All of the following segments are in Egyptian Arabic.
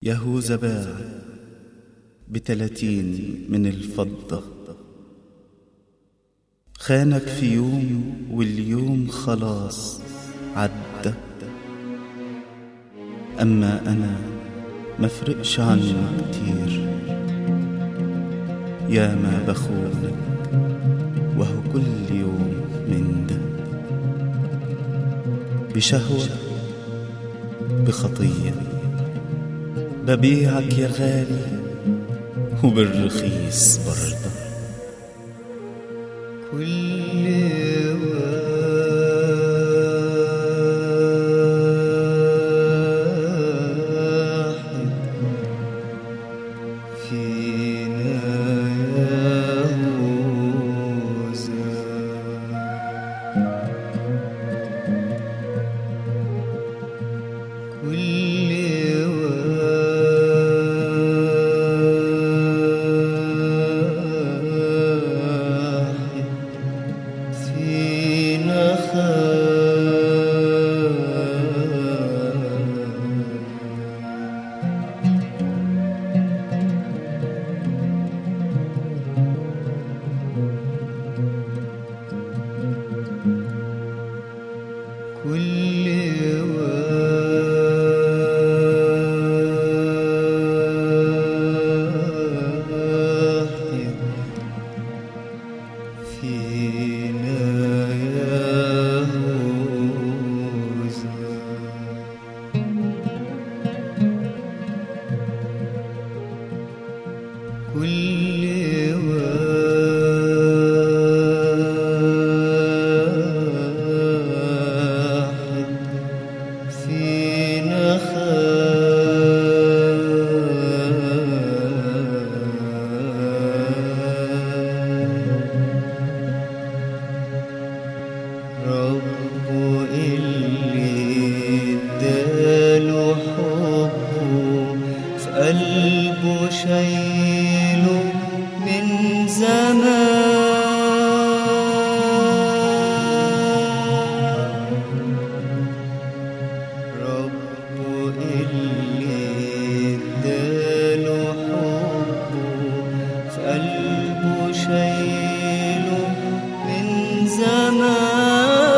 يهوذا باع بتلاتين من الفضة خانك في يوم واليوم خلاص عدى أما أنا مفرقش عنه كتير يا ما بخونك وهو كل يوم من ده بشهوة بخطية ببيعك يا غالي وبالرخيص برضه كل واحد فينا يهوذا كل واحد فينا خان كل واحد فينا يهوذا كل واحد فينا خان ربه اللي اداله حبه في قلبه شايله من زمان ربه اللي اداله حبه في قلبه شايله من زمان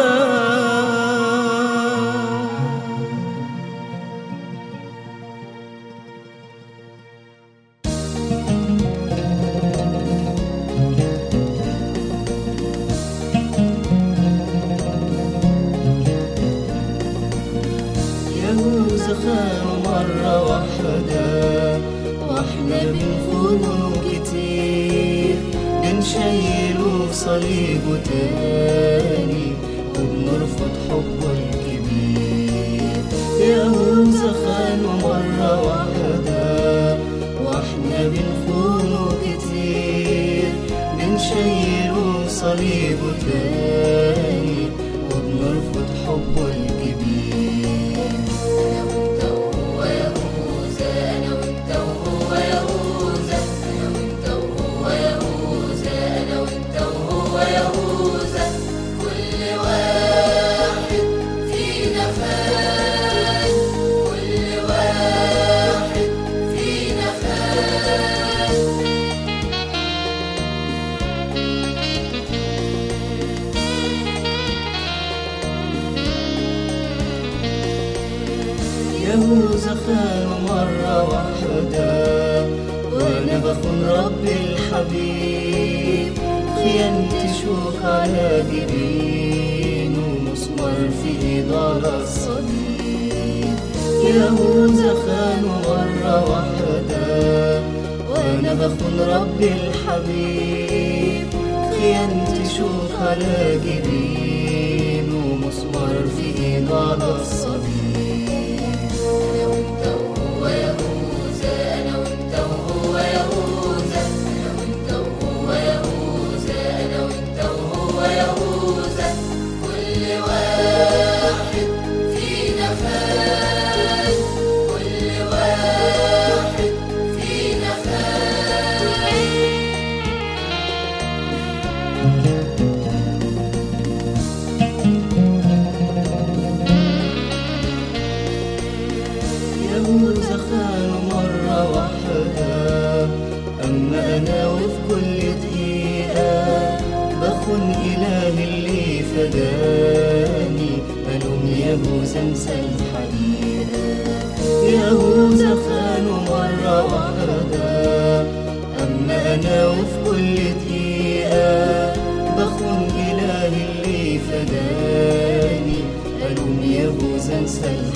يهوذا خانوا مرة واحدة واحنا بنخونه كتير بنشيله صليبه تاني وبنرفض حبه الكبير يهوذا خانوا مرة واحدة واحنا بنخونه كتير بنشيله صليبه تاني وبنرفض حبه الكبير أنا وأنت وهو يهوذا أنا وأنت وهو يهوذا أنا وأنت وهو يهوذا أنا وأنت وهو يهوذا كل واحد فينا خان كل واحد فينا خان يهوذا خانوا مرة واحدة وأنا بخون ربي الحبيب خيانتي شوك على جبين ومسمار في إيد على الصليب يهوذا خانوا مرة واحدة وأنا بخون ربي الحبيب خيانتي شوك على جبين ومسمار في إيد على الصليب أنا وأنت وهو يهوذا أنا وأنت وهو يهوذا أنا وأنت وهو يهوذا أنا وأنت وهو يهوذا كل واحد فينا خان كل واحد فينا خان يهوذا يهوذا انسى الحقيقة يهوذا خانوا مرة واحدة أما أنا وفي كل دقيقة بخون إلهي اللي فداني ألوم يهوذا انسى